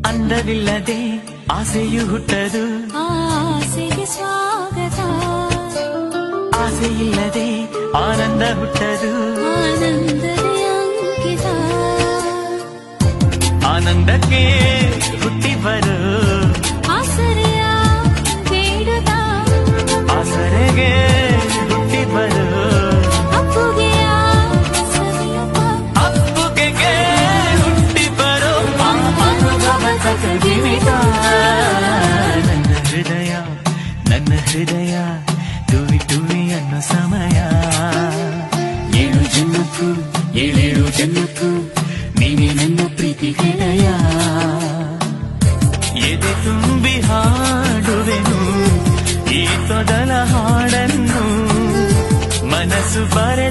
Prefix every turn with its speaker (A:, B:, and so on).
A: ಅಂದವಿಲ್ಲದೆ ಆಸೆಯು ಹುಟ್ಟದು
B: ಆಸೆಗೆ ಸ್ವಾಗತ
A: ಆಸೆ ಇಲ್ಲದೆ ಆನಂದ ಹುಟ್ಟದು
B: ಆನಂದದ ಅಂಕಿತ
A: ಆನಂದಕ್ಕೆ ಹುಟ್ಟಿ ಬರು
B: ಆಸರೆಯ ಬೇಡುತ್ತ
A: ಆಸರೆಗೆ ಹುಟ್ಟಿ ಬರು
B: ಅಪ್ಪುಗೆಯ ಸವಿಯಪ್ಪ
A: ಅಪ್ಪುಗೆಗೆ ಹುಟ್ಟಿ ಬರು ಆ ಅನುಭವದ ಕಡಿಮಿತ ನನ್ನ ಹೃದಯ ನನ್ನ ಹೃದಯ ಟುವಿ ಟುವಿ ಅನ್ನೋ ಸಮಯ ಏಳು ಜನ್ಮಕ್ಕೂ ಏಳೇಳು ಜನ್ಮಕ್ಕೂ ನೀನೇ ನನ್ನ ಪ್ರೀತಿ ಹೃದಯ ಎದೆ ತುಂಬಿ ಹಾಡುವೆನು ಈ ತೊದಲ ಹಾಡನ್ನು ಮನಸ್ಸು ಬರೆ